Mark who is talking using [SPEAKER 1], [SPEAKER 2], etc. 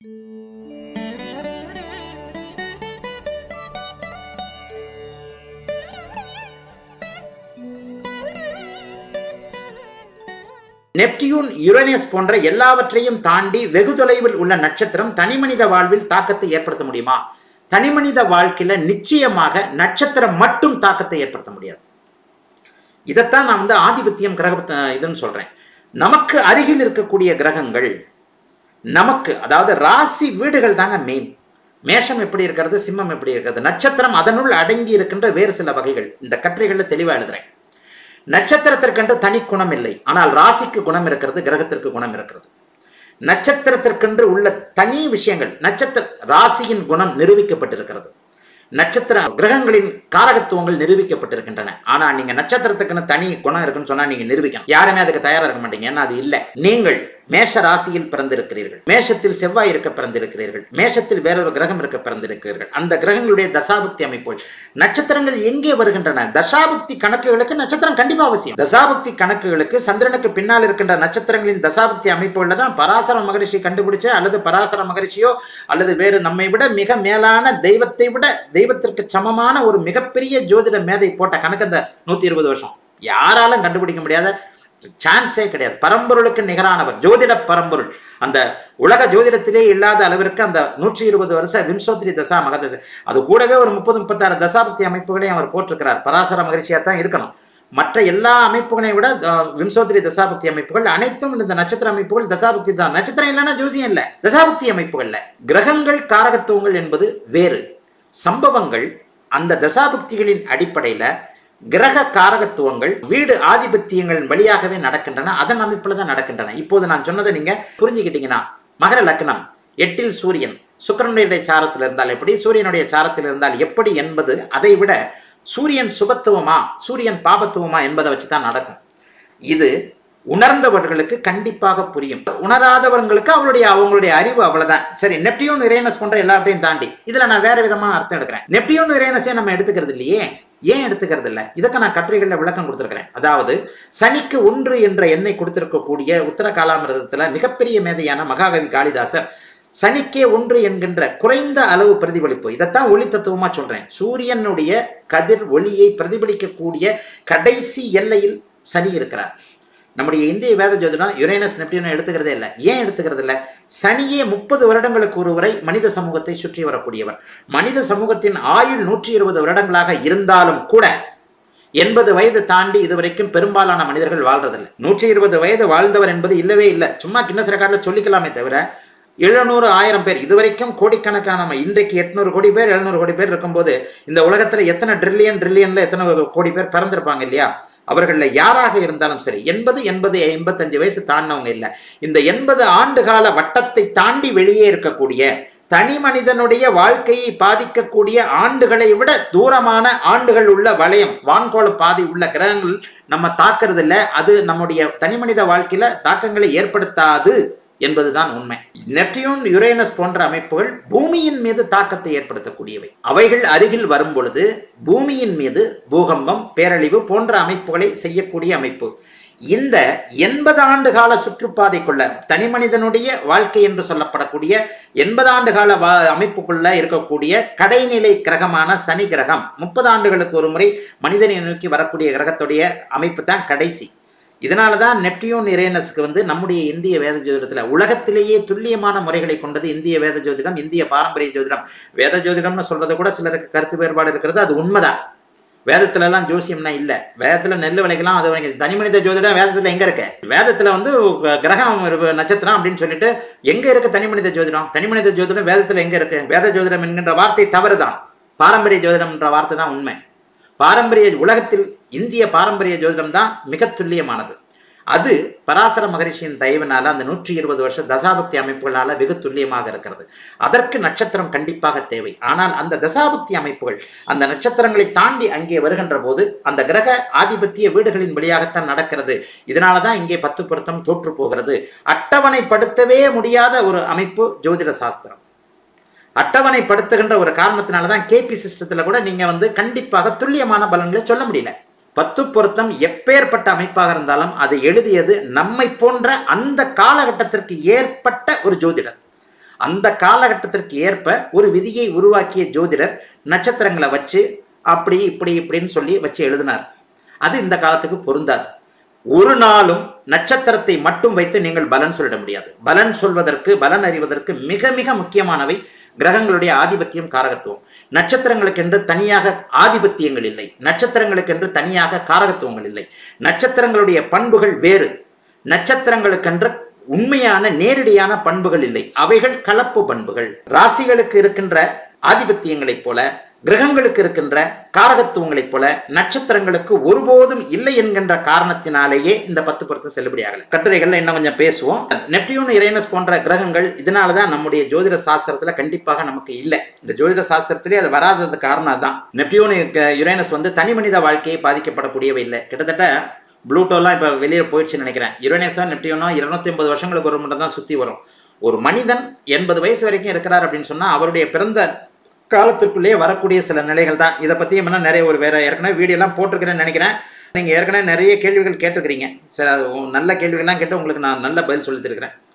[SPEAKER 1] Neptune Uranus போன்ற எல்லாவற்றையும் தாண்டி வெகு தொலைவில் உள்ள நட்சத்திரம் தனிமனித வாழ்வில் தாக்கத்தை ஏற்படுத்த முடியுமா தனிமனித வாழ்க்கையில நிச்சயமாக நட்சத்திரம் மட்டும் தாக்கத்தை ஏற்படுத்த முடியாது இதைத்தான் நான் வந்து ஆதிபத்தியம் கிரக இதுன்னு சொல்றேன் நமக்கு அருகில் இருக்கக்கூடிய கிரகங்கள் நமக்கு அதாவது ராசி வீடுகள் தாங்க மெயின் மேஷம் எப்படி இருக்கிறது சிம்மம் எப்படி இருக்கிறது நட்சத்திரம் அதனுள் அடங்கி இருக்கின்ற வேறு சில வகைகள் இந்த கட்டுரைகளில் தெளிவாக எழுதுறேன் நட்சத்திரத்திற்கென்று தனி குணம் இல்லை ஆனால் ராசிக்கு குணம் இருக்கிறது கிரகத்திற்கு குணம் இருக்கிறது நட்சத்திரத்திற்கென்று உள்ள தனி விஷயங்கள் நட்சத்திர ராசியின் குணம் நிரூபிக்கப்பட்டிருக்கிறது நட்சத்திர கிரகங்களின் காரகத்துவங்கள் நிரூபிக்கப்பட்டிருக்கின்றன ஆனா நீங்க நட்சத்திரத்துக்குன்னு தனி குணம் இருக்குன்னு சொன்னா நீங்க நிரூபிக்கணும் யாருமே அதுக்கு தயாரா இருக்க மாட்டீங்க ஏன்னா அது இல்லை நீங்கள் மேஷ ராசியில் பிறந்திருக்கிறீர்கள் மேஷத்தில் செவ்வாய் இருக்க பிறந்திருக்கிறீர்கள் மேஷத்தில் வேறொரு கிரகம் இருக்க பிறந்திருக்கிறீர்கள் அந்த கிரகங்களுடைய தசாபுக்தி அமைப்புகள் நட்சத்திரங்கள் எங்கே வருகின்றன தசாபுக்தி கணக்குகளுக்கு நட்சத்திரம் கண்டிப்பா அவசியம் தசாபுக்தி கணக்குகளுக்கு சந்திரனுக்கு பின்னால் இருக்கின்ற நட்சத்திரங்களின் தசாபுக்தி அமைப்புகளில் தான் பராசர மகரிஷி கண்டுபிடிச்ச அல்லது பராசர மகரிஷியோ அல்லது வேறு நம்மை விட மிக மேலான தெய்வத்தை விட தெய்வத்திற்கு சமமான ஒரு மிகப்பெரிய ஜோதிட மேதை போட்ட கணக்கு அந்த நூத்தி இருபது வருஷம் யாராலும் கண்டுபிடிக்க முடியாத சான்ஸே கிடையாது பரம்பொருளுக்கு நிகரானவர் ஜோதிட பரம்பொருள் அந்த உலக ஜோதிடத்திலே இல்லாத அளவிற்கு அந்த நூற்றி இருபது வருஷ விம்சோத்திரி தசா மகதசை அது கூடவே ஒரு முப்பது முப்பத்தாறு தசாபக்தி அமைப்புகளையும் அவர் போட்டிருக்கிறார் பராசர மகிழ்ச்சியா தான் இருக்கணும் மற்ற எல்லா அமைப்புகளையும் விட அஹ், விம்சோத்திரி தசாபக்தி அமைப்புகள் அனைத்தும் இந்த நட்சத்திர அமைப்புகள் தசாபக்தி தான் நட்சத்திரம் இல்லைன்னா ஜோசியம் இல்லை தசாபக்தி அமைப்புகள்ல கிரகங்கள் காரகத்துவங்கள் என்பது வேறு சம்பவங்கள் அந்த தசாபக்திகளின் அடிப்படையில கிரக காரகத்துவங்கள் வீடு ஆதிபத்தியங்களின் வழியாகவே நடக்கின்றன அதன் அமைப்புல தான் நடக்கின்றன இப்போது நான் சொன்னதை நீங்க புரிஞ்சுக்கிட்டீங்கன்னா மகர லக்னம் எட்டில் சூரியன் சுக்கிரனுடைய சாரத்தில் இருந்தால் எப்படி சூரியனுடைய சாரத்தில் இருந்தால் எப்படி என்பது அதை விட சூரியன் சுபத்துவமா சூரியன் பாபத்துவமா என்பதை வச்சு தான் நடக்கும் இது உணர்ந்தவர்களுக்கு கண்டிப்பாக புரியும் உணராதவர்களுக்கு அவளுடைய அவங்களுடைய அறிவு அவ்வளவுதான் சரி நெப்டியூன் யுரேனஸ் போன்ற எல்லாத்தையும் தாண்டி இதுல நான் வேற விதமான அர்த்தம் எடுக்கிறேன் நெப்டியூன் யுரேனஸே நம்ம எடுத்துக்கிறது இல்லையே ஏன் எடுத்துக்கிறது இல்லை இதுக்கு நான் கட்டுரைகளில் விளக்கம் கொடுத்துருக்கிறேன் அதாவது சனிக்கு ஒன்று என்ற எண்ணை கொடுத்திருக்கக்கூடிய உத்தர காலாமிரதத்துல மிகப்பெரிய மேதையான மகாகவி காளிதாசர் சனிக்கே ஒன்று என்கின்ற குறைந்த அளவு பிரதிபலிப்பு இதைத்தான் ஒளி தத்துவமா சொல்றேன் சூரியனுடைய கதிர் ஒளியை பிரதிபலிக்கக்கூடிய கடைசி எல்லையில் சனி இருக்கிறார் நம்முடைய இந்திய வேத ஜோதிடம் யுரேனஸ் நெப்டியூனை எடுத்துக்கிறதே இல்லை ஏன் எடுத்துக்கிறது இல்லை சனியே முப்பது வருடங்களுக்கு ஒரு முறை மனித சமூகத்தை சுற்றி வரக்கூடியவர் மனித சமூகத்தின் ஆயுள் நூற்றி இருபது வருடங்களாக இருந்தாலும் கூட எண்பது வயது தாண்டி இதுவரைக்கும் பெரும்பாலான மனிதர்கள் வாழ்றதில்லை நூற்றி இருபது வயது வாழ்ந்தவர் என்பது இல்லவே இல்லை சும்மா கிண்ணஸ் ரெக்கார்டில் சொல்லிக்கலாமே தவிர எழுநூறு ஆயிரம் பேர் இதுவரைக்கும் கோடிக்கணக்கான நம்ம இன்றைக்கு எட்நூறு கோடி பேர் எழுநூறு கோடி பேர் இருக்கும்போது இந்த உலகத்தில் எத்தனை ட்ரில்லியன் ட்ரில்லியன்ல எத்தனை கோடி பேர் பிறந்திருப்பாங்க இல்லையா அவர்களில் யாராக இருந்தாலும் சரி எண்பது எண்பது எண்பத்தஞ்சு வயசு தாண்டினவங்க இல்லை இந்த எண்பது ஆண்டுகால வட்டத்தை தாண்டி வெளியே இருக்கக்கூடிய தனி மனிதனுடைய வாழ்க்கையை பாதிக்கக்கூடிய ஆண்டுகளை விட தூரமான ஆண்டுகள் உள்ள வளையம் வான்கோள பாதை உள்ள கிரகங்கள் நம்ம தாக்குறது இல்ல அது நம்முடைய தனி மனித வாழ்க்கையில தாக்கங்களை ஏற்படுத்தாது என்பதுதான் உண்மை நெப்டியூன் யுரேனஸ் போன்ற அமைப்புகள் பூமியின் மீது தாக்கத்தை ஏற்படுத்தக்கூடியவை அவைகள் அருகில் வரும் பொழுது பூமியின் மீது பூகம்பம் பேரழிவு போன்ற அமைப்புகளை செய்யக்கூடிய அமைப்பு இந்த எண்பது ஆண்டு கால சுற்றுப்பாதைக்குள்ள தனி மனிதனுடைய வாழ்க்கை என்று சொல்லப்படக்கூடிய எண்பது ஆண்டு கால வா அமைப்புக்குள்ள இருக்கக்கூடிய கடைநிலை கிரகமான சனி கிரகம் முப்பது ஆண்டுகளுக்கு ஒரு முறை மனிதனை நோக்கி வரக்கூடிய கிரகத்துடைய அமைப்பு தான் கடைசி இதனால தான் நெப்டியூன் இரேனஸ்க்கு வந்து நம்முடைய இந்திய வேத ஜோதிடத்தில் உலகத்திலேயே துல்லியமான முறைகளை கொண்டது இந்திய வேத ஜோதிடம் இந்திய பாரம்பரிய ஜோதிடம் வேத ஜோதிடம்னு சொல்றது கூட சிலருக்கு கருத்து வேறுபாடு இருக்கிறது அது உண்மைதான் வேதத்துல எல்லாம் ஜோசியம்னா இல்ல வேதத்துல நெல் விளைக்கலாம் அது வரைக்கும் தனி மனித ஜோதிடம் வேதத்துல எங்க இருக்கு வேதத்துல வந்து கிரகம் இருக்கு, நட்சத்திரம் அப்படின்னு சொல்லிட்டு எங்க இருக்கு தனி மனித ஜோதிடம் தனி மனித ஜோதிடம் வேதத்துல எங்க இருக்கு வேத ஜோதிடம் என்கின்ற வார்த்தை தவறுதான் பாரம்பரிய ஜோதிடம் என்ற வார்த்தை தான் உண்மை பாரம்பரிய உலகத்தில் இந்திய பாரம்பரிய ஜோதிடம் தான் மிக துல்லியமானது அது பராசர மகரிஷியின் தயவினால அந்த நூற்றி இருபது வருஷ தசாபக்தி அமைப்புகளால வெகு துல்லியமாக இருக்கிறது அதற்கு நட்சத்திரம் கண்டிப்பாக தேவை ஆனால் அந்த தசாபக்தி அமைப்புகள் அந்த நட்சத்திரங்களை தாண்டி அங்கே வருகின்ற போது அந்த கிரக ஆதிபத்திய வீடுகளின் வழியாகத்தான் நடக்கிறது இதனால தான் இங்கே பத்து பொருத்தம் தோற்று போகிறது அட்டவணைப்படுத்தவே முடியாத ஒரு அமைப்பு ஜோதிட சாஸ்திரம் அட்டவணைப்படுத்துகின்ற ஒரு காரணத்தினால தான் கேபி சிஸ்டத்தில் கூட நீங்கள் வந்து கண்டிப்பாக துல்லியமான பலன்களை சொல்ல முடியல பத்து பொருத்தம் எப்பேற்பட்ட அமைப்பாக இருந்தாலும் அதை எழுதியது நம்மை போன்ற அந்த காலகட்டத்திற்கு ஏற்பட்ட ஒரு ஜோதிடர் அந்த காலகட்டத்திற்கு ஏற்ப ஒரு விதியை உருவாக்கிய ஜோதிடர் நட்சத்திரங்களை வச்சு அப்படி இப்படி இப்படின்னு சொல்லி வச்சு எழுதினார் அது இந்த காலத்துக்கு பொருந்தாது ஒரு நாளும் நட்சத்திரத்தை மட்டும் வைத்து நீங்கள் பலன் சொல்லிட முடியாது பலன் சொல்வதற்கு பலன் அறிவதற்கு மிக மிக முக்கியமானவை கிரகங்களுடைய ஆதிபத்தியம் காரகத்துவம் நட்சத்திரங்களுக்கென்று தனியாக ஆதிபத்தியங்கள் இல்லை நட்சத்திரங்களுக்கென்று தனியாக காரகத்துவங்கள் இல்லை நட்சத்திரங்களுடைய பண்புகள் வேறு நட்சத்திரங்களுக்கென்று உண்மையான நேரடியான பண்புகள் இல்லை அவைகள் கலப்பு பண்புகள் ராசிகளுக்கு இருக்கின்ற ஆதிபத்தியங்களைப் போல கிரகங்களுக்கு இருக்கின்ற காரகத்துவங்களைப் போல நட்சத்திரங்களுக்கு ஒருபோதும் இல்லை என்கின்ற காரணத்தினாலேயே இந்த பத்து பொருத்தம் செல்லுபடியாகல கட்டுரைகள்ல இன்னும் கொஞ்சம் பேசுவோம் நெப்டியூன் இறைனஸ் போன்ற கிரகங்கள் இதனாலதான் நம்முடைய ஜோதிட சாஸ்திரத்துல கண்டிப்பாக நமக்கு இல்லை இந்த ஜோதிட சாஸ்திரத்திலே அது வராதது காரணம் தான் நெப்டியூன் யுரேனஸ் வந்து தனி மனித வாழ்க்கையை பாதிக்கப்படக்கூடியவை இல்லை கிட்டத்தட்ட ப்ளூட்டோலாம் இப்போ வெளியே போயிடுச்சுன்னு நினைக்கிறேன் யுரேனஸோ நெப்டியூனோ இருநூத்தி ஐம்பது வருஷங்களுக்கு ஒரு மட்டும் தான் சுற்றி வரும் ஒரு மனிதன் எண்பது வயசு வரைக்கும் இருக்கிறார் அப்படின்னு சொன்னால் அவருடைய பிறந்த காலத்திற்குள்ளேயே வரக்கூடிய சில நிலைகள் தான் இதை பற்றியும் என்ன நிறைய ஒரு வேற ஏற்கனவே வீடியோலாம் போட்டிருக்கிறேன்னு நினைக்கிறேன் நீங்கள் ஏற்கனவே நிறைய கேள்விகள் கேட்டுக்கிறீங்க சரி அது நல்ல கேள்விகள்லாம் கேட்டு உங்களுக்கு நான் நல்ல பதில் சொல்லித்திருக்கிறேன்